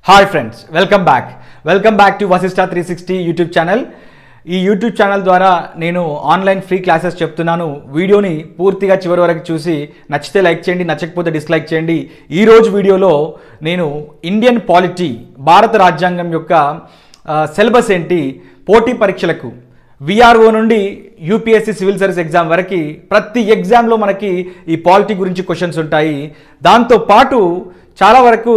hi friends welcome back welcome back to Vasishta three sixty YouTube channel ఈ YouTube channel ద్వారా నేను online free classes చెప్తున్నాను వీడియోని పూర్తిగా చివరి వరకు చూసి నచ్చితే లైక్ చేయండి నచ్చకపోతే డిస్లైక్ చేయండి ఈ రోజు వీడియోలో నేను ఇండియన్ పాలిటీ భారత రాజ్యాంగం యొక్క సిలబస్ ఏంటి పోటీ పరీక్షలకు విఆర్ఓ నుండి యూపీఎస్సీ సివిల్ సర్వీస్ ఎగ్జామ్ వరకు ప్రతి ఎగ్జామ్లో మనకి ఈ పాలిటీ గురించి క్వశ్చన్స్ ఉంటాయి దాంతో పాటు చాలా వరకు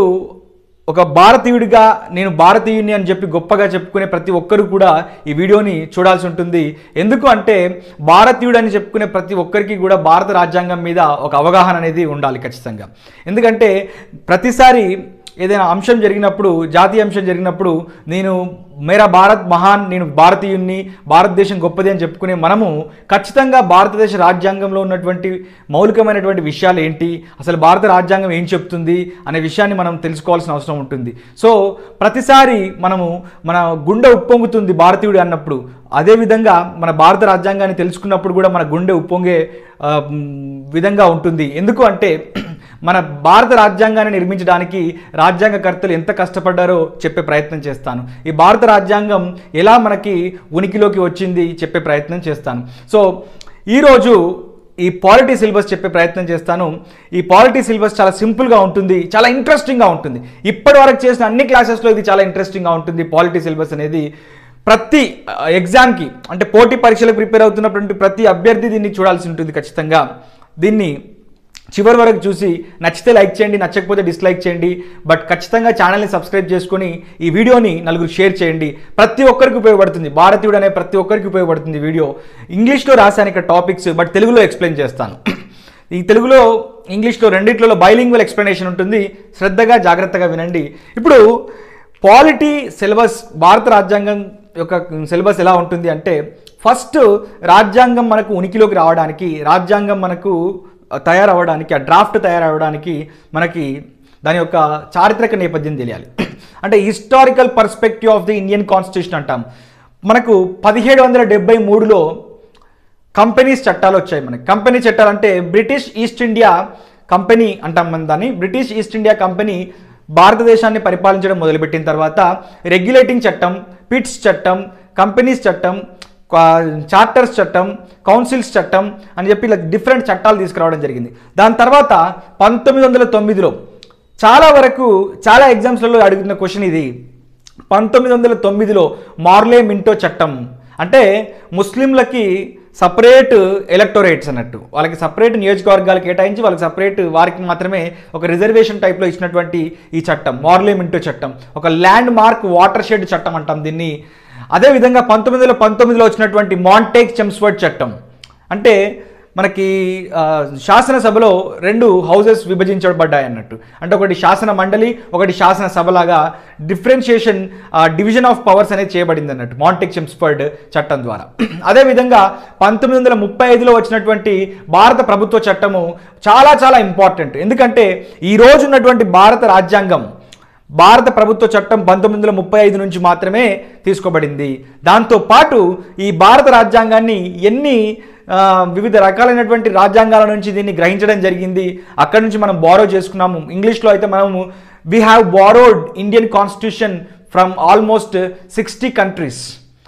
ఒక భారతీయుడిగా నేను భారతీయుని అని చెప్పి గొప్పగా చెప్పుకునే ప్రతి ఒక్కరు కూడా ఈ వీడియోని చూడాల్సి ఉంటుంది ఎందుకు అంటే భారతీయుడు అని చెప్పుకునే ప్రతి ఒక్కరికి కూడా భారత రాజ్యాంగం మీద ఒక అవగాహన అనేది ఉండాలి ఖచ్చితంగా ఎందుకంటే ప్రతిసారి ఏదైనా అంశం జరిగినప్పుడు జాతీయ అంశం జరిగినప్పుడు నేను మేరా భారత్ మహాన్ నేను భారతీయుణ్ణి భారతదేశం గొప్పది అని చెప్పుకునే మనము ఖచ్చితంగా భారతదేశ రాజ్యాంగంలో ఉన్నటువంటి మౌలికమైనటువంటి విషయాలు ఏంటి అసలు భారత రాజ్యాంగం ఏం చెప్తుంది అనే విషయాన్ని మనం తెలుసుకోవాల్సిన అవసరం ఉంటుంది సో ప్రతిసారి మనము మన గుండె ఉప్పొంగుతుంది భారతీయుడు అన్నప్పుడు అదేవిధంగా మన భారత రాజ్యాంగాన్ని తెలుసుకున్నప్పుడు కూడా మన గుండె ఉప్పొంగే ఆ, మ్, విధంగా ఉంటుంది ఎందుకు అంటే మన భారత రాజ్యాంగాన్ని నిర్మించడానికి రాజ్యాంగకర్తలు ఎంత కష్టపడ్డారో చెప్పే ప్రయత్నం చేస్తాను ఈ భారత రాజ్యాంగం ఎలా మనకి ఉనికిలోకి వచ్చింది చెప్పే ప్రయత్నం చేస్తాను సో ఈరోజు ఈ పాలిటీ సిలబస్ చెప్పే ప్రయత్నం చేస్తాను ఈ పాలిటీ సిలబస్ చాలా సింపుల్గా ఉంటుంది చాలా ఇంట్రెస్టింగ్గా ఉంటుంది ఇప్పటి వరకు చేసిన అన్ని క్లాసెస్లో ఇది చాలా ఇంట్రెస్టింగ్గా ఉంటుంది పాలిటీ సిలబస్ అనేది ప్రతి ఎగ్జామ్కి అంటే పోటీ పరీక్షలకు ప్రిపేర్ అవుతున్నటువంటి ప్రతి అభ్యర్థి దీన్ని చూడాల్సి ఉంటుంది ఖచ్చితంగా దీన్ని చివరి వరకు చూసి నచ్చితే లైక్ చేయండి నచ్చకపోతే డిస్లైక్ చేయండి బట్ ఖచ్చితంగా ఛానల్ని సబ్స్క్రైబ్ చేసుకొని ఈ వీడియోని నలుగురు షేర్ చేయండి ప్రతి ఒక్కరికి ఉపయోగపడుతుంది భారతీయుడు అనే ప్రతి ఒక్కరికి ఉపయోగపడుతుంది ఈ వీడియో ఇంగ్లీష్లో రాశాను ఇక్కడ టాపిక్స్ బట్ తెలుగులో ఎక్స్ప్లెయిన్ చేస్తాను ఈ తెలుగులో ఇంగ్లీష్లో రెండిట్లలో బైలింగ్వల్ ఎక్స్ప్లెనేషన్ ఉంటుంది శ్రద్ధగా జాగ్రత్తగా వినండి ఇప్పుడు పాలిటీ సిలబస్ భారత రాజ్యాంగం యొక్క సిలబస్ ఎలా ఉంటుంది అంటే ఫస్ట్ రాజ్యాంగం మనకు ఉనికిలోకి రావడానికి రాజ్యాంగం మనకు తయారవ్వడానికి ఆ డ్రాఫ్ట్ తయారవ్వడానికి మనకి దాని యొక్క చారిత్రక నేపథ్యం తెలియాలి అంటే historical perspective of the Indian constitution అంటాం మనకు పదిహేడు వందల డెబ్బై మూడులో కంపెనీస్ చట్టాలు వచ్చాయి మనకి కంపెనీ చట్టాలు అంటే బ్రిటిష్ ఈస్ట్ ఇండియా కంపెనీ అంటాం మనం దాన్ని బ్రిటిష్ ఈస్ట్ ఇండియా కంపెనీ భారతదేశాన్ని పరిపాలించడం మొదలుపెట్టిన తర్వాత రెగ్యులేటింగ్ చట్టం పిట్స్ చట్టం కంపెనీస్ చట్టం చార్టర్స్ చట్టం కౌన్సిల్స్ చట్టం అని చెప్పి ఇలా డిఫరెంట్ చట్టాలు తీసుకురావడం జరిగింది దాని తర్వాత పంతొమ్మిది వందల తొమ్మిదిలో చాలా వరకు చాలా ఎగ్జామ్స్లలో అడుగుతున్న క్వశ్చన్ ఇది పంతొమ్మిది వందల తొమ్మిదిలో మార్లే మింటో చట్టం అంటే ముస్లింలకి సపరేట్ ఎలక్టోరేట్స్ అన్నట్టు వాళ్ళకి సపరేట్ నియోజకవర్గాలు కేటాయించి వాళ్ళకి సపరేట్ వారికి మాత్రమే ఒక రిజర్వేషన్ టైప్లో ఇచ్చినటువంటి ఈ చట్టం మార్లే మింటో చట్టం ఒక ల్యాండ్ మార్క్ వాటర్ షెడ్ చట్టం అంటాం దీన్ని అదేవిధంగా పంతొమ్మిది వందల పంతొమ్మిదిలో వచ్చినటువంటి మాంటేక్ చెమ్స్వర్డ్ చట్టం అంటే మనకి ఆ, శాసనసభలో రెండు హౌసెస్ విభజించబడ్డాయి అన్నట్టు అంటే ఒకటి శాసన మండలి ఒకటి శాసన సభలాగా డిఫరెన్షియేషన్ డివిజన్ ఆఫ్ పవర్స్ అనేది చేయబడింది అన్నట్టు మాంటెక్ చెమ్స్ఫర్డ్ చట్టం ద్వారా అదేవిధంగా పంతొమ్మిది వందల ముప్పై ఐదులో వచ్చినటువంటి భారత ప్రభుత్వ చట్టము చాలా చాలా ఇంపార్టెంట్ ఎందుకంటే ఈ రోజు ఉన్నటువంటి భారత రాజ్యాంగం భారత ప్రభుత్వ చట్టం పంతొమ్మిది వందల ముప్పై ఐదు నుంచి మాత్రమే తీసుకోబడింది దాంతో పాటు ఈ భారత రాజ్యాంగాన్ని ఎన్ని ఆ, వివిధ రకాలైనటువంటి రాజ్యాంగాల నుంచి దీన్ని గ్రహించడం జరిగింది అక్కడి నుంచి మనం బారో చేసుకున్నాము ఇంగ్లీష్లో అయితే మనము we have borrowed Indian constitution from almost sixty countries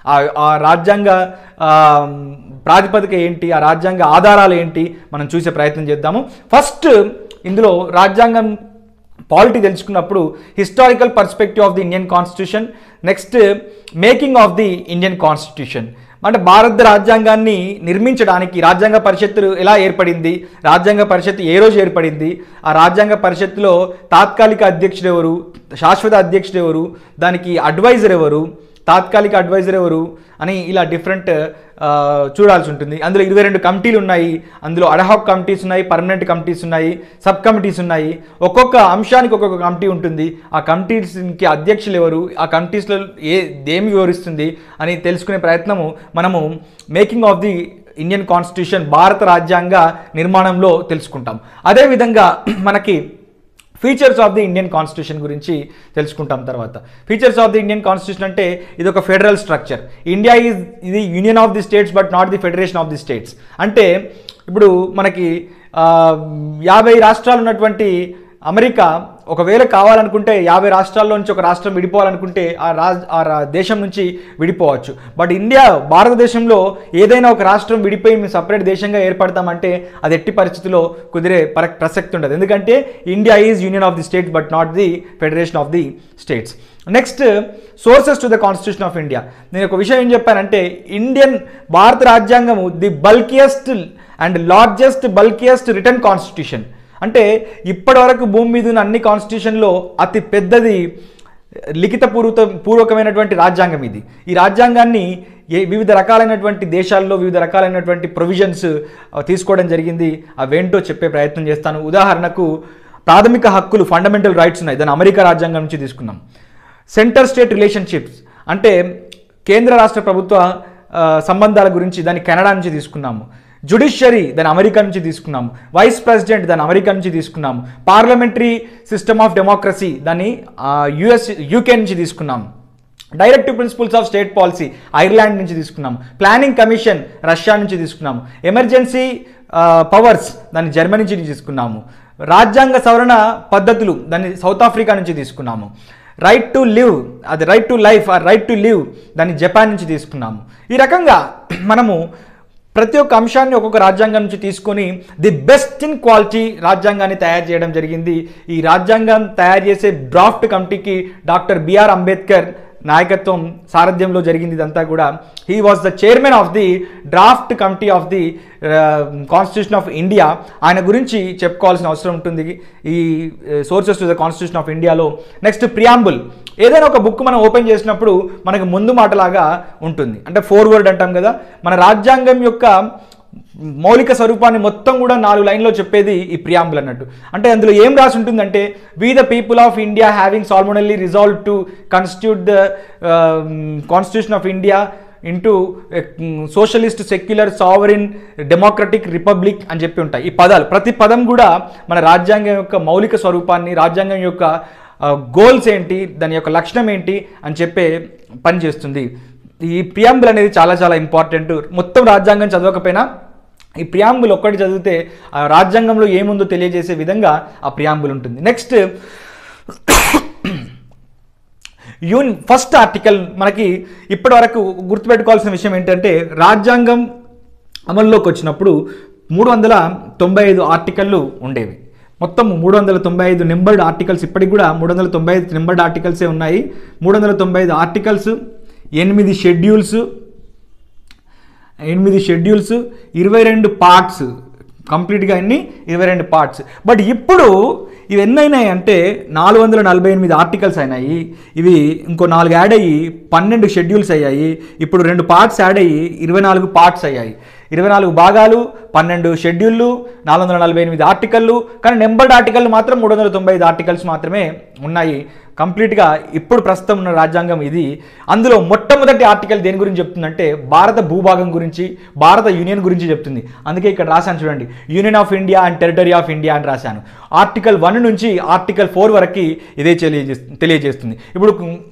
ఆ రాజ్యాంగ ఆ, ప్రాతిపదిక ఏంటి ఆ రాజ్యాంగ ఆధారాలు ఏంటి మనం చూసే ప్రయత్నం చేద్దాము ఫస్ట్ ఇందులో రాజ్యాంగం పాలిటీ తెలుసుకున్నప్పుడు historical perspective of the Indian constitution next making of the Indian constitution అంటే భారత రాజ్యాంగాన్ని నిర్మించడానికి రాజ్యాంగ పరిషత్తు ఎలా ఏర్పడింది రాజ్యాంగ పరిషత్తు ఏ రోజు ఏర్పడింది ఆ రాజ్యాంగ పరిషత్తులో తాత్కాలిక అధ్యక్షుడు ఎవరు శాశ్వత అధ్యక్షుడు ఎవరు దానికి అడ్వైజర్ ఎవరు తాత్కాలిక అడ్వైజర్ ఎవరు అని ఇలా డిఫరెంట్ ఆ, చూడాల్సి ఉంటుంది అందులో ఇరవై రెండు కమిటీలు ఉన్నాయి అందులో అడహాక్ కమిటీస్ ఉన్నాయి పర్మనెంట్ కమిటీస్ ఉన్నాయి సబ్ కమిటీస్ ఉన్నాయి ఒక్కొక్క అంశానికి ఒక్కొక్క కమిటీ ఉంటుంది ఆ కమిటీస్కి అధ్యక్షులు ఎవరు ఆ కమిటీస్లో ఏ దేమి వివరిస్తుంది అని తెలుసుకునే ప్రయత్నము మనము making of the Indian constitution భారత రాజ్యాంగ నిర్మాణంలో తెలుసుకుంటాం అదేవిధంగా మనకి features of the Indian constitution గురించి తెలుసుకుంటాం తర్వాత features of the Indian constitution అంటే ఇది ఒక ఫెడరల్ స్ట్రక్చర్ ఇండియా ఈజ్ ఇది union of the states but not the federation of the states అంటే ఇప్పుడు మనకి ఆ, యాభై రాష్ట్రాలు ఉన్నటువంటి అమెరికా ఒకవేళ కావాలనుకుంటే యాభై రాష్ట్రాల్లో నుంచి ఒక రాష్ట్రం విడిపోవాలనుకుంటే ఆ రాజ్ ఆ రా- దేశం నుంచి విడిపోవచ్చు బట్ ఇండియా భారతదేశంలో ఏదైనా ఒక రాష్ట్రం విడిపోయి మేము సపరేట్ దేశంగా ఏర్పడతామంటే అది ఎట్టి పరిస్థితిలో కుదిరే పర ప్రసక్తి ఉండదు ఎందుకంటే India is union of the states but not the federation of the states next sources to the constitution of India నేను ఒక విషయం ఏం చెప్పానంటే ఇండియన్ భారత రాజ్యాంగము the bulkiest and largest bulkiest written constitution అంటే ఇప్పటి వరకు భూమి మీద ఉన్న అన్ని కాన్స్టిట్యూషన్లో అతి పెద్దది లిఖిత పూర్వత పూర్వకమైనటువంటి రాజ్యాంగం ఇది ఈ రాజ్యాంగాన్ని ఏ వివిధ రకాలైనటువంటి దేశాల్లో వివిధ రకాలైనటువంటి ప్రొవిజన్స్ తీసుకోవడం జరిగింది అవేంటో చెప్పే ప్రయత్నం చేస్తాను ఉదాహరణకు ప్రాథమిక హక్కులు ఫండమెంటల్ రైట్స్ ఉన్నాయి దాన్ని అమెరికా రాజ్యాంగం నుంచి తీసుకున్నాం సెంటర్ స్టేట్ రిలేషన్షిప్స్ అంటే కేంద్ర రాష్ట్ర ప్రభుత్వ ఆ, సంబంధాల గురించి దాన్ని కెనడా నుంచి తీసుకున్నాము జుడిషియరీ దాన్ని అమెరికా నుంచి తీసుకున్నాము వైస్ ప్రెసిడెంట్ దాన్ని అమెరికా నుంచి తీసుకున్నాము పార్లమెంటరీ సిస్టమ్ ఆఫ్ డెమోక్రసీ దాన్ని యుఎస్ యూకే నుంచి తీసుకున్నాము directive principles of state policy Ireland నుంచి తీసుకున్నాం ప్లానింగ్ కమిషన్ రష్యా నుంచి తీసుకున్నాము ఎమర్జెన్సీ పవర్స్ దాన్ని జర్మనీ నుంచి తీసుకున్నాము రాజ్యాంగ సవరణ పద్ధతులు దాన్ని సౌత్ ఆఫ్రికా నుంచి తీసుకున్నాము రైట్ టు లివ్ అది రైట్ టు లైఫ్ ఆ రైట్ టు లివ్ దాన్ని జపాన్ నుంచి తీసుకున్నాము ఈ రకంగా మనము ప్రతి ఒక్క అంశాన్ని ఒక్కొక్క రాజ్యాంగం నుంచి తీసుకొని ది బెస్ట్ ఇన్ క్వాలిటీ రాజ్యాంగాన్ని తయారు చేయడం జరిగింది ఈ రాజ్యాంగం తయారు చేసే డ్రాఫ్ట్ కమిటీకి డాక్టర్ బిఆర్ అంబేద్కర్ నాయకత్వం సారథ్యంలో జరిగింది ఇదంతా కూడా he was the chairman of the draft committee of the constitution of India ఆయన గురించి చెప్పుకోవాల్సిన అవసరం ఉంటుంది ఈ sources to the constitution of ఇండియాలో నెక్స్ట్ ప్రియాంబుల్ ఏదైనా ఒక బుక్ మనం ఓపెన్ చేసినప్పుడు మనకు ముందు మాటలాగా ఉంటుంది అంటే ఫోర్వర్డ్ అంటాం కదా మన రాజ్యాంగం యొక్క మౌలిక స్వరూపాన్ని మొత్తం కూడా నాలుగు లైన్లో చెప్పేది ఈ ప్రియాంబుల్ అన్నట్టు అంటే అందులో ఏం రాసి ఉంటుందంటే we the people of India having solemnly resolve to constitute the constitution of India into socialist secular sovereign democratic republic అని చెప్పి ఉంటాయి ఈ పదాలు ప్రతి పదం కూడా మన రాజ్యాంగం యొక్క మౌలిక స్వరూపాన్ని రాజ్యాంగం యొక్క గోల్స్ ఏంటి దాని యొక్క లక్షణం ఏంటి అని చెప్పే పని చేస్తుంది ఈ ప్రియాంబుల్ అనేది చాలా చాలా ఇంపార్టెంట్ మొత్తం రాజ్యాంగం చదవకపోయినా ఈ ప్రియాంబుల్ ఒక్కటి చదివితే ఆ రాజ్యాంగంలో ఏముందో తెలియజేసే విధంగా ఆ ప్రియాంబుల్ ఉంటుంది నెక్స్ట్ యూన్ ఫస్ట్ ఆర్టికల్ మనకి ఇప్పటి వరకు గుర్తుపెట్టుకోవాల్సిన విషయం ఏంటంటే రాజ్యాంగం అమల్లోకి వచ్చినప్పుడు మూడు వందల తొంభై ఐదు ఆర్టికల్లు ఉండేవి మొత్తం మూడు వందల తొంభై ఐదు నెంబర్డ్ ఆర్టికల్స్ ఇప్పటికి కూడా మూడు వందల తొంభై ఐదు నెంబర్డ్ ఆర్టికల్సే ఉన్నాయి మూడు వందల తొంభై ఐదు ఆర్టికల్స్ ఎనిమిది షెడ్యూల్స్ ఎనిమిది షెడ్యూల్స్ ఇరవై రెండు పార్ట్స్ కంప్లీట్గా అన్ని ఇరవై రెండు పార్ట్స్ బట్ ఇప్పుడు ఇవి ఎన్నైనాయి అంటే నాలుగు వందల నలభై ఎనిమిది ఆర్టికల్స్ అయినాయి ఇవి ఇంకో నాలుగు యాడ్ అయ్యి పన్నెండు షెడ్యూల్స్ అయ్యాయి ఇప్పుడు రెండు పార్ట్స్ యాడ్ అయ్యి ఇరవై నాలుగు పార్ట్స్ అయ్యాయి ఇరవై నాలుగు భాగాలు పన్నెండు షెడ్యూళ్ళు నాలుగు వందల నలభై ఎనిమిది ఆర్టికల్లు కానీ నెంబర్డ్ ఆర్టికల్ మాత్రం మూడు వందల తొంభై ఐదు ఆర్టికల్స్ మాత్రమే ఉన్నాయి కంప్లీట్గా ఇప్పుడు ప్రస్తుతం ఉన్న రాజ్యాంగం ఇది అందులో మొట్టమొదటి ఆర్టికల్ దేని గురించి చెప్తుందంటే భారత భూభాగం గురించి భారత యూనియన్ గురించి చెప్తుంది అందుకే ఇక్కడ రాశాను చూడండి union of India and territory of India అని రాశాను ఆర్టికల్ వన్ నుంచి ఆర్టికల్ ఫోర్ వరకు ఇదే తెలియజే తెలియజేస్తుంది ఇప్పుడు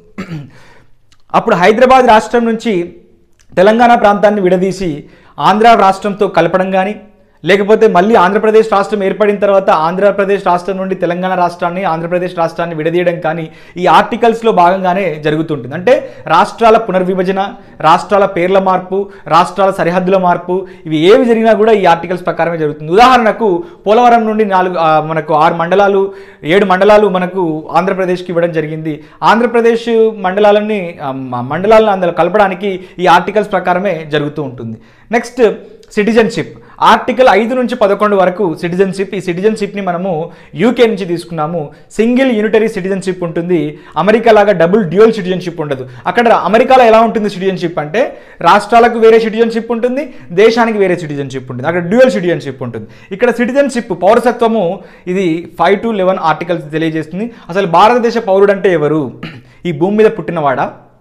అప్పుడు హైదరాబాద్ రాష్ట్రం నుంచి తెలంగాణ ప్రాంతాన్ని విడదీసి ఆంధ్ర రాష్ట్రంతో కలపడం కానీ లేకపోతే మళ్ళీ ఆంధ్రప్రదేశ్ రాష్ట్రం ఏర్పడిన తర్వాత ఆంధ్రప్రదేశ్ రాష్ట్రం నుండి తెలంగాణ రాష్ట్రాన్ని ఆంధ్రప్రదేశ్ రాష్ట్రాన్ని విడదీయడం కానీ ఈ ఆర్టికల్స్లో భాగంగానే జరుగుతుంటుంది అంటే రాష్ట్రాల పునర్విభజన రాష్ట్రాల పేర్ల మార్పు రాష్ట్రాల సరిహద్దుల మార్పు ఇవి ఏవి జరిగినా కూడా ఈ ఆర్టికల్స్ ప్రకారమే జరుగుతుంది ఉదాహరణకు పోలవరం నుండి నాలుగు ఆ, మనకు ఆరు మండలాలు ఏడు మండలాలు మనకు ఆంధ్రప్రదేశ్కి ఇవ్వడం జరిగింది ఆంధ్రప్రదేశ్ మండలాలని ఆ, మ- మండలాలను అందులో కలపడానికి ఈ ఆర్టికల్స్ ప్రకారమే జరుగుతూ ఉంటుంది నెక్స్ట్ సిటిజన్షిప్ ఆర్టికల్ ఐదు నుంచి పదకొండు వరకు సిటిజన్షిప్ ఈ సిటిజన్షిప్ని మనము యూకే నుంచి తీసుకున్నాము సింగిల్ యూనిటరీ సిటిజన్షిప్ ఉంటుంది అమెరికా లాగా డబుల్ డ్యూయల్ సిటిజన్షిప్ ఉండదు అక్కడ అమెరికాలో ఎలా ఉంటుంది సిటిజన్షిప్ అంటే రాష్ట్రాలకు వేరే సిటిజన్షిప్ ఉంటుంది దేశానికి వేరే సిటిజన్షిప్ ఉంటుంది అక్కడ డ్యూయల్ సిటిజన్షిప్ ఉంటుంది ఇక్కడ సిటిజన్షిప్ పౌరసత్వము ఇది ఫైవ్ టు లెవెన్ ఆర్టికల్స్ తెలియజేస్తుంది అసలు భారతదేశ పౌరుడు అంటే ఎవరు ఈ భూమి మీద పుట్టినవాడా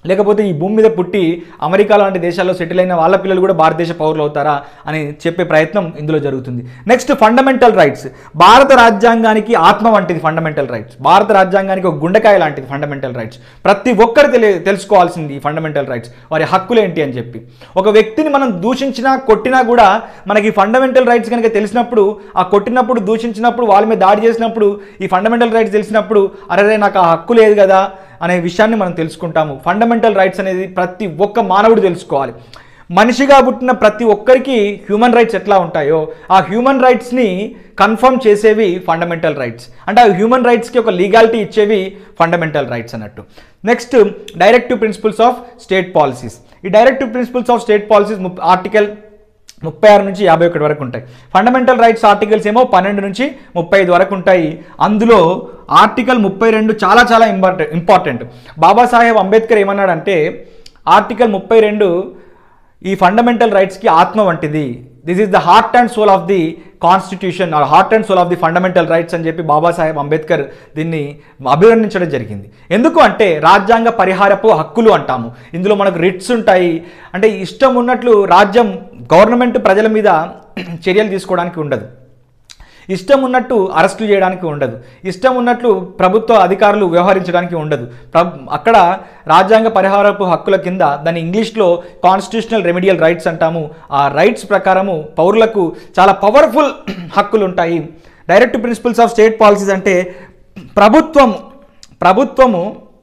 లేకపోతే ఈ భూమి మీద పుట్టి అమెరికా లాంటి దేశాల్లో సెటిల్ అయిన వాళ్ళ పిల్లలు కూడా భారతదేశ పౌరులు అవుతారా అని చెప్పే ప్రయత్నం ఇందులో జరుగుతుంది నెక్స్ట్ ఫండమెంటల్ రైట్స్ భారత రాజ్యాంగానికి ఆత్మ వంటిది ఫండమెంటల్ రైట్స్ భారత రాజ్యాంగానికి ఒక గుండెకాయ లాంటిది ఫండమెంటల్ రైట్స్ ప్రతి ఒక్కరు తెలి తెలుసుకోవాల్సింది ఈ ఫండమెంటల్ రైట్స్ వారి హక్కులు ఏంటి అని చెప్పి ఒక వ్యక్తిని మనం దూషించినా కొట్టినా కూడా మనకి ఫండమెంటల్ రైట్స్ కనుక తెలిసినప్పుడు ఆ కొట్టినప్పుడు దూషించినప్పుడు వాళ్ళ మీద దాడి చేసినప్పుడు ఈ ఫండమెంటల్ రైట్స్ తెలిసినప్పుడు అరే నాకు ఆ హక్కు లేదు కదా అనే విషయాన్ని మనం తెలుసుకుంటాము ఫండమెంటల్ రైట్స్ అనేది ప్రతి ఒక్క మానవుడు తెలుసుకోవాలి మనిషిగా పుట్టిన ప్రతి ఒక్కరికి హ్యూమన్ రైట్స్ ఎట్లా ఉంటాయో ఆ హ్యూమన్ రైట్స్ని కన్ఫర్మ్ చేసేవి ఫండమెంటల్ రైట్స్ అంటే ఆ హ్యూమన్ రైట్స్కి ఒక లీగాలిటీ ఇచ్చేవి ఫండమెంటల్ రైట్స్ అన్నట్టు next directive principles of state policies ఈ directive principles of state policies article ముప్పై ఆరు నుంచి యాభై ఒకటి వరకు ఉంటాయి ఫండమెంటల్ రైట్స్ ఆర్టికల్స్ ఏమో పన్నెండు నుంచి ముప్పై ఐదు వరకు ఉంటాయి అందులో ఆర్టికల్ ముప్పై రెండు చాలా చాలా ఇంపార్టెంట్ ఇంపార్టెంట్ బాబాసాహెబ్ అంబేద్కర్ ఏమన్నాడంటే ఆర్టికల్ ముప్పై రెండు ఈ ఫండమెంటల్ రైట్స్కి ఆత్మ వంటిది this is the heart and soul of the constitution or heart and soul of the fundamental rights అని చెప్పి బాబాసాహెబ్ అంబేద్కర్ దీన్ని అభివర్ణించడం జరిగింది ఎందుకు అంటే రాజ్యాంగ పరిహారపు హక్కులు అంటాము ఇందులో మనకు రిట్స్ ఉంటాయి అంటే ఇష్టం ఉన్నట్లు రాజ్యం గవర్నమెంట్ ప్రజల మీద చర్యలు తీసుకోవడానికి ఉండదు ఇష్టం ఉన్నట్టు అరెస్టులు చేయడానికి ఉండదు ఇష్టం ఉన్నట్లు ప్రభుత్వ అధికారులు వ్యవహరించడానికి ఉండదు ప్ర- అక్కడ రాజ్యాంగ పరిహారపు హక్కుల కింద దాన్ని ఇంగ్లీష్లో కాన్స్టిట్యూషనల్ రెమిడియల్ రైట్స్ అంటాము ఆ రైట్స్ ప్రకారము పౌరులకు చాలా పవర్ఫుల్ హక్కులు ఉంటాయి direct principles of state policies అంటే ప్రభుత్వం ప్రభుత్వము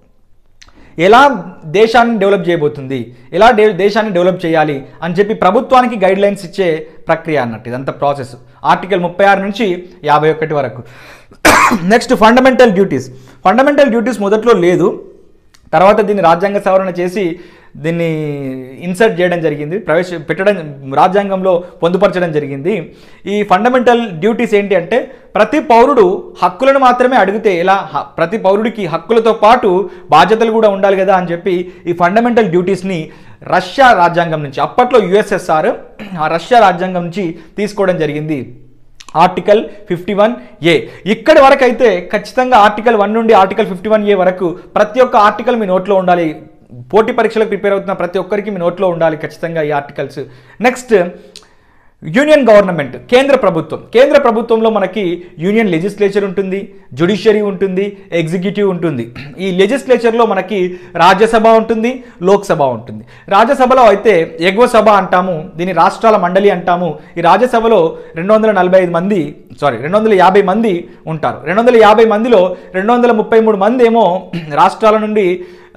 ఎలా దేశాన్ని డెవలప్ చేయబోతుంది ఎలా డే దేశాన్ని డెవలప్ చేయాలి అని చెప్పి ప్రభుత్వానికి గైడ్ లైన్స్ ఇచ్చే ప్రక్రియ అన్నట్టు ఇదంతా ప్రాసెస్ ఆర్టికల్ ముప్పై ఆరు నుంచి యాభై ఒకటి వరకు next fundamental duties fundamental duties మొదట్లో లేదు తర్వాత దీన్ని రాజ్యాంగ సవరణ చేసి దీన్ని ఇన్సర్ట్ చేయడం జరిగింది ప్రవేశ పెట్టడం రాజ్యాంగంలో పొందుపరచడం జరిగింది ఈ ఫండమెంటల్ డ్యూటీస్ ఏంటి అంటే ప్రతి పౌరుడు హక్కులను మాత్రమే అడిగితే ఎలా హ- ప్రతి పౌరుడికి హక్కులతో పాటు బాధ్యతలు కూడా ఉండాలి కదా అని చెప్పి ఈ ఫండమెంటల్ డ్యూటీస్ని రష్యా రాజ్యాంగం నుంచి అప్పట్లో యుఎస్ఎస్ఆర్ ఆ రష్యా రాజ్యాంగం నుంచి తీసుకోవడం జరిగింది ఆర్టికల్ ఫిఫ్టీ వన్ ఏ ఇక్కడి వరకు అయితే ఖచ్చితంగా ఆర్టికల్ వన్ నుండి ఆర్టికల్ ఫిఫ్టీ వన్ ఏ వరకు ప్రతి ఒక్క ఆర్టికల్ మీ నోట్లో ఉండాలి పోటీ పరీక్షలకు ప్రిపేర్ అవుతున్న ప్రతి ఒక్కరికి మీ నోట్లో ఉండాలి ఖచ్చితంగా ఈ ఆర్టికల్స్ నెక్స్ట్ యూనియన్ గవర్నమెంట్ కేంద్ర ప్రభుత్వం కేంద్ర ప్రభుత్వంలో మనకి యూనియన్ లెజిస్లేచర్ ఉంటుంది జుడిషియరీ ఉంటుంది ఎగ్జిక్యూటివ్ ఉంటుంది ఈ లెజిస్లేచర్లో మనకి రాజ్యసభ ఉంటుంది లోక్సభ ఉంటుంది రాజ్యసభలో అయితే ఎగువ సభ అంటాము దీని రాష్ట్రాల మండలి అంటాము ఈ రాజ్యసభలో రెండు వందల నలభై ఐదు మంది సారీ రెండు వందల యాభై మంది ఉంటారు రెండు వందల యాభై మందిలో రెండు వందల ముప్పై మూడు మంది ఏమో రాష్ట్రాల నుండి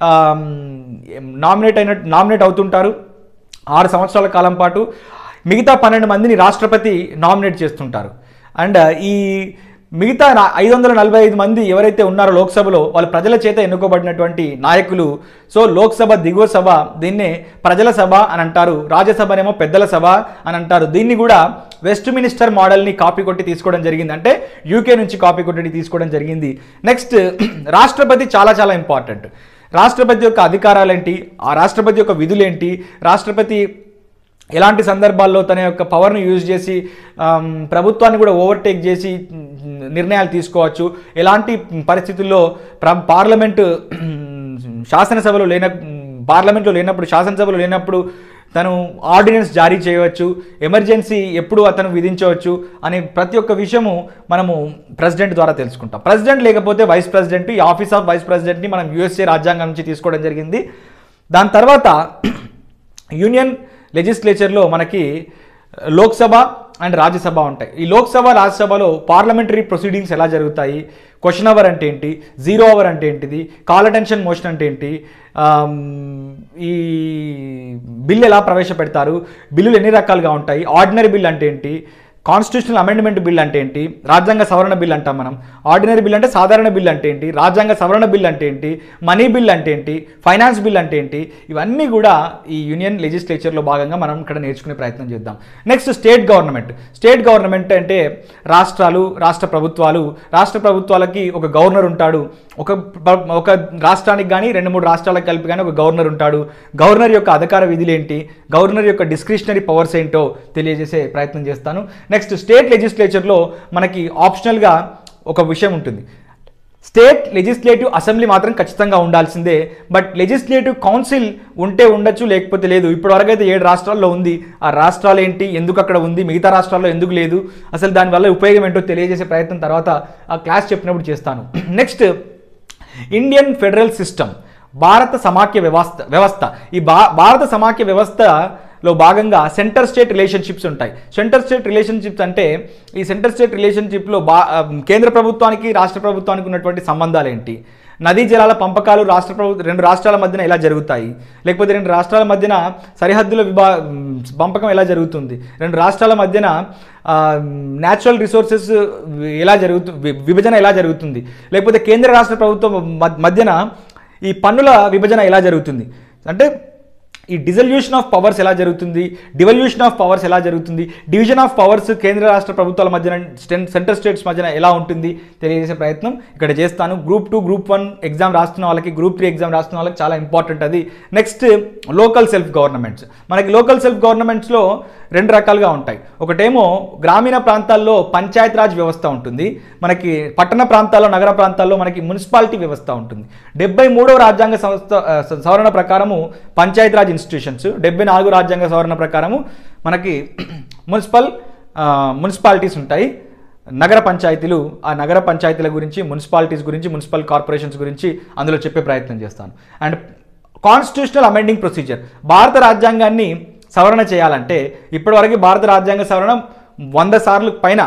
నామినేట్ అయిన నామినేట్ అవుతుంటారు ఆరు సంవత్సరాల కాలం పాటు మిగతా పన్నెండు మందిని రాష్ట్రపతి నామినేట్ చేస్తుంటారు అండ్ ఈ మిగతా ఐదు వందల నలభై ఐదు మంది ఎవరైతే ఉన్నారో లోక్సభలో వాళ్ళు ప్రజల చేత ఎన్నుకోబడినటువంటి నాయకులు సో లోక్సభ దిగువ సభ దీన్నే ప్రజల సభ అని అంటారు రాజ్యసభనేమో పెద్దల సభ అని అంటారు దీన్ని కూడా వెస్ట్ మినిస్టర్ మోడల్ని కాపీ కొట్టి తీసుకోవడం జరిగింది అంటే యూకే నుంచి కాపీ కొట్టి తీసుకోవడం జరిగింది నెక్స్ట్ రాష్ట్రపతి చాలా చాలా ఇంపార్టెంట్ రాష్ట్రపతి యొక్క అధికారాలు ఏంటి ఆ రాష్ట్రపతి యొక్క విధులేంటి రాష్ట్రపతి ఎలాంటి సందర్భాల్లో తన యొక్క పవర్ని యూజ్ చేసి ఆమ్, ప్రభుత్వాన్ని కూడా ఓవర్టేక్ చేసి ఉమ్, నిర్ణయాలు తీసుకోవచ్చు ఎలాంటి పరిస్థితుల్లో ప్ర పార్లమెంటు ఉమ్, శాసనసభలో లేన ఉమ్, పార్లమెంట్లో లేనప్పుడు శాసనసభలో లేనప్పుడు తను ఆర్డినెన్స్ జారీ చేయవచ్చు ఎమర్జెన్సీ ఎప్పుడు అతను విధించవచ్చు అనే ప్రతి ఒక్క విషయము మనము ప్రెసిడెంట్ ద్వారా తెలుసుకుంటాం ప్రెసిడెంట్ లేకపోతే వైస్ ప్రెసిడెంట్ ఈ ఆఫీస్ ఆఫ్ వైస్ ప్రెసిడెంట్ని మనం యూఎస్ఏ రాజ్యాంగం నుంచి తీసుకోవడం జరిగింది దాని తర్వాత యూనియన్ లెజిస్లేచర్లో మనకి లోక్సభ అండ్ రాజ్యసభ ఉంటాయి ఈ లోక్సభ రాజ్యసభలో పార్లమెంటరీ ప్రొసీడింగ్స్ ఎలా జరుగుతాయి క్వశ్చన్ అవర్ అంటే ఏంటి జీరో అవర్ అంటే ఏంటిది కాల్ అటెన్షన్ మోషన్ అంటే ఏంటి ఆమ్, ఈ బిల్ ఎలా ప్రవేశపెడతారు బిల్లులు ఎన్ని రకాలుగా ఉంటాయి ఆర్డినరీ బిల్ అంటే ఏంటి కాన్స్టిట్యూషనల్ అమెండ్మెంట్ బిల్ అంటే ఏంటి రాజ్యాంగ సవరణ బిల్ అంటాం మనం ఆర్డినరీ బిల్ అంటే సాధారణ బిల్ అంటే ఏంటి రాజ్యాంగ సవరణ బిల్ అంటే ఏంటి మనీ బిల్ అంటే ఏంటి ఫైనాన్స్ బిల్ అంటే ఏంటి ఇవన్నీ కూడా ఈ యూనియన్ లెజిస్లేచర్లో భాగంగా మనం ఇక్కడ నేర్చుకునే ప్రయత్నం చేద్దాం next state government state government అంటే రాష్ట్రాలు రాష్ట్ర ప్రభుత్వాలు రాష్ట్ర ప్రభుత్వాలకి ఒక గవర్నర్ ఉంటాడు ఒక ప్ర- ఒక రాష్ట్రానికి కానీ రెండు మూడు రాష్ట్రాలకు కలిపి కానీ ఒక గవర్నర్ ఉంటాడు గవర్నర్ యొక్క అధికార విధులు ఏంటి గవర్నర్ యొక్క డిస్క్రిషనరీ పవర్స్ ఏంటో తెలియజేసే ప్రయత్నం చేస్తాను నెక్స్ట్ స్టేట్ లెజిస్లేచర్లో మనకి ఆప్షనల్గా ఒక విషయం ఉంటుంది స్టేట్ లెజిస్లేటివ్ అసెంబ్లీ మాత్రం ఖచ్చితంగా ఉండాల్సిందే బట్ లెజిస్లేటివ్ కౌన్సిల్ ఉంటే ఉండొచ్చు లేకపోతే లేదు ఇప్పటివరకు అయితే ఏడు రాష్ట్రాల్లో ఉంది ఆ రాష్ట్రాలు ఏంటి ఎందుకు అక్కడ ఉంది మిగతా రాష్ట్రాల్లో ఎందుకు లేదు అసలు దానివల్ల ఉపయోగం ఏంటో తెలియజేసే ప్రయత్నం తర్వాత ఆ క్లాస్ చెప్పినప్పుడు చేస్తాను నెక్స్ట్ ఇండియన్ ఫెడరల్ సిస్టమ్ భారత సమాఖ్య వ్యవస్థ వ్యవస్థ ఈ భా భారత సమాఖ్య వ్యవస్థలో భాగంగా సెంటర్ స్టేట్ రిలేషన్షిప్స్ ఉంటాయి సెంటర్ స్టేట్ రిలేషన్షిప్స్ అంటే ఈ సెంటర్ స్టేట్ రిలేషన్షిప్లో బా ఆ, కేంద్ర ప్రభుత్వానికి రాష్ట్ర ప్రభుత్వానికి ఉన్నటువంటి సంబంధాలు ఏంటి నదీ జలాల పంపకాలు రాష్ట్ర ప్రభుత్వ రెండు రాష్ట్రాల మధ్యన ఎలా జరుగుతాయి లేకపోతే రెండు రాష్ట్రాల మధ్యన సరిహద్దుల విభా పంపకం ఎలా జరుగుతుంది రెండు రాష్ట్రాల మధ్యన న్యాచురల్ రిసోర్సెస్ ఎలా జరుగుతు వి- విభజన ఎలా జరుగుతుంది లేకపోతే కేంద్ర రాష్ట్ర ప్రభుత్వం మద్- మధ్యన ఈ పన్నుల విభజన ఎలా జరుగుతుంది అంటే ఈ డిజల్యూషన్ ఆఫ్ పవర్స్ ఎలా జరుగుతుంది డివల్యూషన్ ఆఫ్ పవర్స్ ఎలా జరుగుతుంది డివిజన్ ఆఫ్ పవర్స్ కేంద్ర రాష్ట్ర ప్రభుత్వాల మధ్యన స్టెన్- సెంటర్ స్టేట్స్ మధ్యన ఎలా ఉంటుంది తెలియజేసే ప్రయత్నం ఇక్కడ చేస్తాను group two group one exam రాస్తున్న వాళ్ళకి గ్రూప్ త్రీ ఎగ్జామ్ రాస్తున్న వాళ్ళకి చాలా ఇంపార్టెంట్ అది నెక్స్ట్ లోకల్ సెల్ఫ్ గవర్నమెంట్స్ మనకి లోకల్ సెల్ఫ్ గవర్నమెంట్స్లో రెండు రకాలుగా ఉంటాయి ఒకటేమో గ్రామీణ ప్రాంతాల్లో పంచాయత్ రాజ్ వ్యవస్థ ఉంటుంది మనకి పట్టణ ప్రాంతాల్లో నగర ప్రాంతాల్లో మనకి మున్సిపాలిటీ వ్యవస్థ ఉంటుంది డెబ్బై మూడవ రాజ్యాంగ సంస్థ ఆ, స- సవరణ ప్రకారము పంచాయత్ రాజ్ ఇన్స్టిట్యూషన్స్ డెబ్బై నాలుగు రాజ్యాంగ సవరణ ప్రకారము మనకి మున్సిపల్ ఆ, మున్సిపాలిటీస్ ఉంటాయి నగర పంచాయతీలు ఆ నగర పంచాయతీల గురించి మున్సిపాలిటీస్ గురించి మున్సిపల్ కార్పొరేషన్స్ గురించి అందులో చెప్పే ప్రయత్నం చేస్తాను అండ్ కాన్స్టిట్యూషనల్ అమెండింగ్ ప్రొసీజర్ భారత రాజ్యాంగాన్ని సవరణ చేయాలంటే ఇప్పటివరకు భారత రాజ్యాంగ సవరణ వంద సార్లు పైన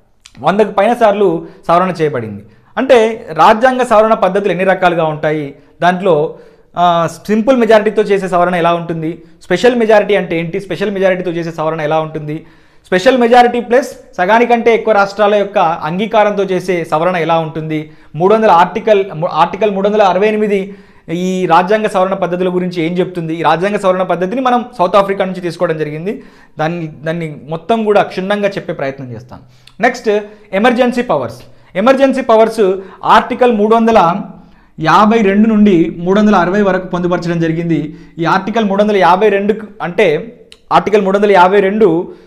వందకు పైన సార్లు సవరణ చేయబడింది అంటే రాజ్యాంగ సవరణ పద్ధతులు ఎన్ని రకాలుగా ఉంటాయి దాంట్లో ఆ, సింపుల్ మెజారిటీతో చేసే సవరణ ఎలా ఉంటుంది స్పెషల్ మెజారిటీ అంటే ఏంటి స్పెషల్ మెజారిటీతో చేసే సవరణ ఎలా ఉంటుంది స్పెషల్ మెజారిటీ ప్లస్ సగానికంటే ఎక్కువ రాష్ట్రాల యొక్క అంగీకారంతో చేసే సవరణ ఎలా ఉంటుంది మూడు వందల ఆర్టికల్ ఆర్టికల్ మూడు వందల అరవై ఎనిమిది ఈ రాజ్యాంగ సవరణ పద్ధతుల గురించి ఏం చెప్తుంది ఈ రాజ్యాంగ సవరణ పద్ధతిని మనం సౌత్ ఆఫ్రికా నుంచి తీసుకోవడం జరిగింది దాన్ని దాన్ని మొత్తం కూడా క్షుణ్ణంగా చెప్పే ప్రయత్నం చేస్తాను next emergency powers emergency powers article మూడు వందల యాభై రెండు నుండి మూడు వందల అరవై వరకు పొందుపరచడం జరిగింది ఈ ఆర్టికల్ మూడు వందల యాభై రెండు అంటే ఆర్టికల్ మూడు వందల యాభై రెండు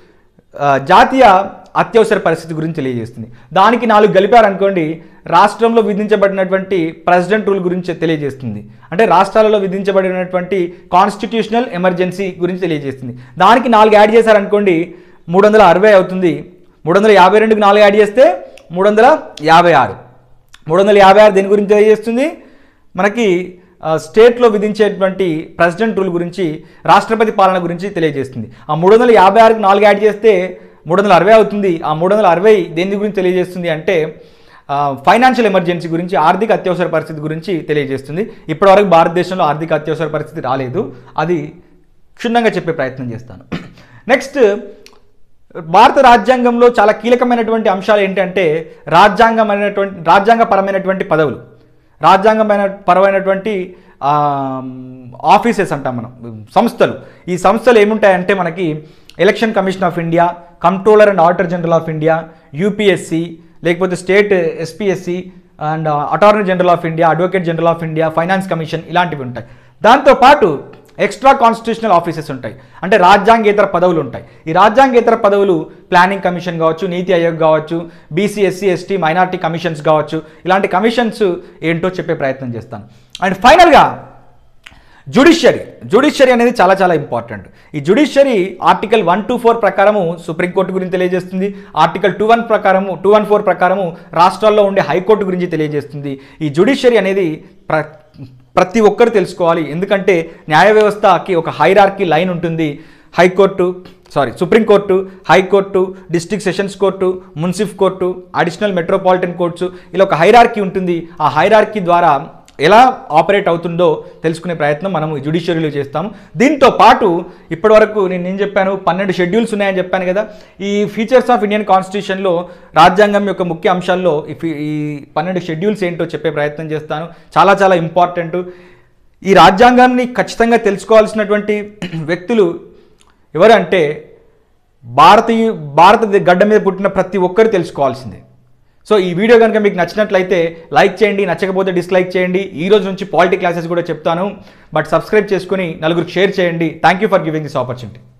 ఆ, జాతీయ అత్యవసర పరిస్థితి గురించి తెలియజేస్తుంది దానికి నాలుగు కలిపారనుకోండి రాష్ట్రంలో విధించబడినటువంటి ప్రెసిడెంట్ రూల్ గురించి తెలియజేస్తుంది అంటే రాష్ట్రాలలో విధించబడినటువంటి కాన్స్టిట్యూషనల్ ఎమర్జెన్సీ గురించి తెలియజేస్తుంది దానికి నాలుగు యాడ్ చేశారనుకోండి మూడు వందల అరవై అవుతుంది మూడు వందల యాభై రెండుకి నాలుగు యాడ్ చేస్తే మూడు వందల యాభై ఆరు మూడు వందల యాభై ఆరు దేని గురించి తెలియజేస్తుంది మనకి ఆ, స్టేట్లో విధించేటువంటి ప్రెసిడెంట్ రూల్ గురించి రాష్ట్రపతి పాలన గురించి తెలియజేస్తుంది ఆ మూడు వందల యాభై ఆరుకి నాలుగు యాడ్ చేస్తే మూడు వందల అరవై అవుతుంది ఆ మూడు వందల అరవై దేని గురించి తెలియజేస్తుంది అంటే ఫైనాన్షియల్ ఎమర్జెన్సీ గురించి ఆర్థిక అత్యవసర పరిస్థితి గురించి తెలియజేస్తుంది ఇప్పటివరకు భారతదేశంలో ఆర్థిక అత్యవసర పరిస్థితి రాలేదు అది క్షుణ్ణంగా చెప్పే ప్రయత్నం చేస్తాను నెక్స్ట్ భారత రాజ్యాంగంలో చాలా కీలకమైనటువంటి అంశాలు ఏంటంటే రాజ్యాంగమైనటువంటి రాజ్యాంగపరమైనటువంటి పదవులు రాజ్యాంగమైన పరమైనటువంటి ఆఫీసెస్ అంటాం మనం సంస్థలు ఈ సంస్థలు ఏముంటాయంటే మనకి election commission of India controller and auditor general of India UPSC లేకపోతే state SPSC and attorney general of India advocate general of India finance commission ఇలాంటివి ఉంటాయి దాంతోపాటు ఎక్స్ట్రా కాన్స్టిట్యూషనల్ ఆఫీసెస్ ఉంటాయి అంటే రాజ్యాంగేతర పదవులు ఉంటాయి ఈ రాజ్యాంగేతర పదవులు ప్లానింగ్ కమిషన్ కావచ్చు నీతి ఆయోగ్ కావచ్చు BC SC ST minority commissions కావచ్చు ఇలాంటి కమిషన్స్ ఏంటో చెప్పే ప్రయత్నం చేస్తాను అండ్ ఫైనల్గా జుడిషియరీ జుడిషియరీ అనేది చాలా చాలా ఇంపార్టెంట్ ఈ judiciary article one two four ప్రకారము సుప్రీంకోర్టు గురించి తెలియజేస్తుంది ఆర్టికల్ టూ వన్ ప్రకారము టూ వన్ ఫోర్ ప్రకారము రాష్ట్రాల్లో ఉండే హైకోర్టు గురించి తెలియజేస్తుంది ఈ జుడిషియరీ అనేది ప్ర ప్రతి ఒక్కరు తెలుసుకోవాలి ఎందుకంటే న్యాయ వ్యవస్థకి ఒక హైరార్కీ లైన్ ఉంటుంది high court sorry supreme court high court district sessions court munsif court additional metropolitan courts ఇలా ఒక హైరార్కీ ఉంటుంది ఆ హైరార్కీ ద్వారా ఎలా ఆపరేట్ అవుతుందో తెలుసుకునే ప్రయత్నం మనం జ్యుడిషియరీలో చేస్తాము దీంతో పాటు ఇప్పటివరకు నేను ఏం చెప్పాను పన్నెండు షెడ్యూల్స్ ఉన్నాయని చెప్పాను కదా ఈ ఫీచర్స్ ఆఫ్ ఇండియన్ కాన్స్టిట్యూషన్లో రాజ్యాంగం యొక్క ముఖ్య అంశాల్లో ఈ ఫీ- ఈ పన్నెండు షెడ్యూల్స్ ఏంటో చెప్పే ప్రయత్నం చేస్తాను చాలా చాలా ఇంపార్టెంట్ ఈ రాజ్యాంగాన్ని ఖచ్చితంగా తెలుసుకోవాల్సినటువంటి వ్యక్తులు ఎవరంటే భారతీయ భారత గడ్డ మీద పుట్టిన ప్రతి ఒక్కరు తెలుసుకోవాల్సిందే సో ఈ వీడియో కనుక మీకు నచ్చినట్లయితే లైక్ చేయండి నచ్చకపోతే డిస్లైక్ చేయండి ఈ రోజు నుంచి పాలిటీ క్లాసెస్ కూడా చెప్తాను బట్ సబ్స్క్రైబ్ చేసుకుని నలుగురికి షేర్ చేయండి thank you for giving this opportunity